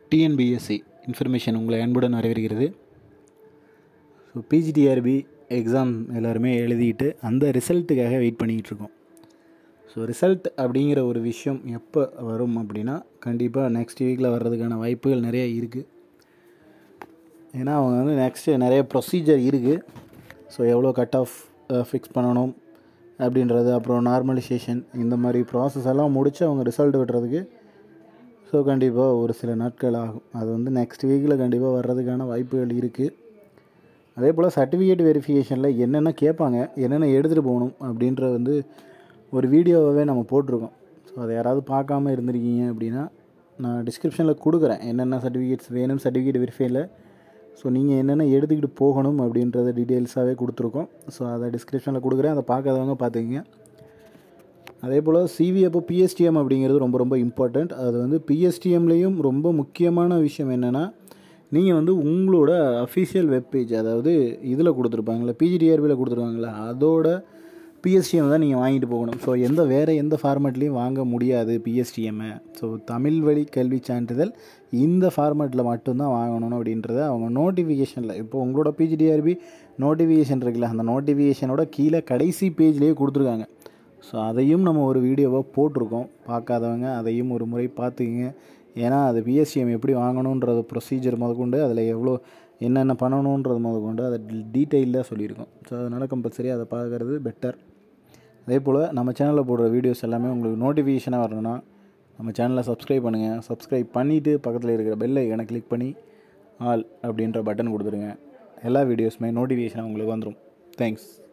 TNPSC information உங்களை அன்புடன் வரவேற்கிறது ஸோ பிஜிடிஆர்பி எக்ஸாம் எல்லாருமே எழுதிட்டு அந்த ரிசல்ட்டுக்காக வெயிட் பண்ணிக்கிட்டு இருக்கோம் ஸோ ரிசல்ட் அப்படிங்கிற ஒரு விஷயம் எப்போ வரும் அப்படின்னா கண்டிப்பாக நெக்ஸ்ட் வீக்கில் வர்றதுக்கான வாய்ப்புகள் நிறைய இருக்குது ஏன்னா அவங்க வந்து நெக்ஸ்ட்டு நிறைய ப்ரொசீஜர் இருக்குது ஸோ எவ்வளோ கட் ஆஃப் ஃபிக்ஸ் பண்ணணும் அப்படின்றது அப்புறம் நார்மலைசேஷன் இந்த மாதிரி ப்ராசஸ் எல்லாம் முடித்து அவங்க ரிசல்ட் விடுறதுக்கு ஸோ கண்டிப்பாக ஒரு சில நாட்கள் ஆகும் அது வந்து நெக்ஸ்ட் வீக்கில் கண்டிப்பாக வர்றதுக்கான வாய்ப்புகள் இருக்குது அதே போல் சர்டிஃபிகேட் வெரிஃபிகேஷனில் என்னென்ன கேட்பாங்க என்னென்ன எடுத்துகிட்டு போகணும் அப்படின்ற வந்து ஒரு வீடியோவாகவே நம்ம போட்டிருக்கோம் ஸோ அதை யாராவது பார்க்காம இருந்திருக்கீங்க அப்படின்னா நான் டிஸ்கிரிப்ஷனில் கொடுக்குறேன் என்னென்ன சர்டிஃபிகேட்ஸ் வேணும் சர்டிஃபிகேட் வெரிஃபைல ஸோ நீங்கள் என்னென்ன எடுத்துக்கிட்டு போகணும் அப்படின்றத டீட்டெயில்ஸாகவே கொடுத்துருக்கோம் ஸோ அதை டிஸ்கிரிப்ஷனில் கொடுக்குறேன் அதை பார்க்காதவங்க பார்த்துக்கங்க அதே போல் சிவி அப்போ பிஎஸ்டிஎம் அப்படிங்கிறது ரொம்ப ரொம்ப இம்பார்ட்டண்ட் அது வந்து பிஎஸ்டிஎம்லேயும் ரொம்ப முக்கியமான விஷயம் என்னென்னா நீங்கள் வந்து உங்களோட அஃபிஷியல் வெப்பேஜ் அதாவது இதில் கொடுத்துருப்பாங்களே பிஜிடிஆர்பியில் கொடுத்துருவாங்களே அதோட பிஎஸ்டிஎம் தான் நீங்கள் வாங்கிட்டு போகணும் ஸோ எந்த வேறு எந்த ஃபார்மேட்லேயும் வாங்க முடியாது பிஎஸ்டிஎம்மை ஸோ தமிழ் வழி கல்வி சான்றிதழ் இந்த ஃபார்மேட்டில் மட்டும்தான் வாங்கணும் அப்படின்றத அவங்க நோட்டிஃபிகேஷனில் இப்போ உங்களோட பிஜிடிஆர்பி நோட்டிஃபிகேஷன் இருக்குல்ல அந்த நோட்டிஃபிகேஷனோட கீழே கடைசி பேஜ்லேயே கொடுத்துருக்காங்க ஸோ அதையும் நம்ம ஒரு வீடியோவாக போட்டிருக்கோம் பார்க்காதவங்க அதையும் ஒரு முறை பார்த்துக்குங்க ஏன்னா அது பிஎஸ்சிஎம் எப்படி வாங்கணுன்றது ப்ரொசீஜர் முதற்கொண்டு அதில் எவ்வளோ என்னென்ன பண்ணணுன்றது முதற்கொண்டு அதை டீட்டெயிலாக சொல்லியிருக்கோம் ஸோ அதனால் கம்பல்சரி அதை பார்க்குறது பெட்டர் அதே போல் நம்ம சேனலில் போடுற வீடியோஸ் எல்லாமே உங்களுக்கு நோட்டிஃபிகேஷனாக வரணும்னா நம்ம சேனலை சப்ஸ்கிரைப் பண்ணுங்கள் சப்ஸ்கிரைப் பண்ணிவிட்டு பக்கத்தில் இருக்கிற பெல் ஐக்கனை கிளிக் பண்ணி ஆல் அப்படின்ற பட்டன் கொடுத்துருங்க எல்லா வீடியோஸுமே நோட்டிஃபிகேஷனாக உங்களுக்கு வந்துடும் தேங்க்ஸ்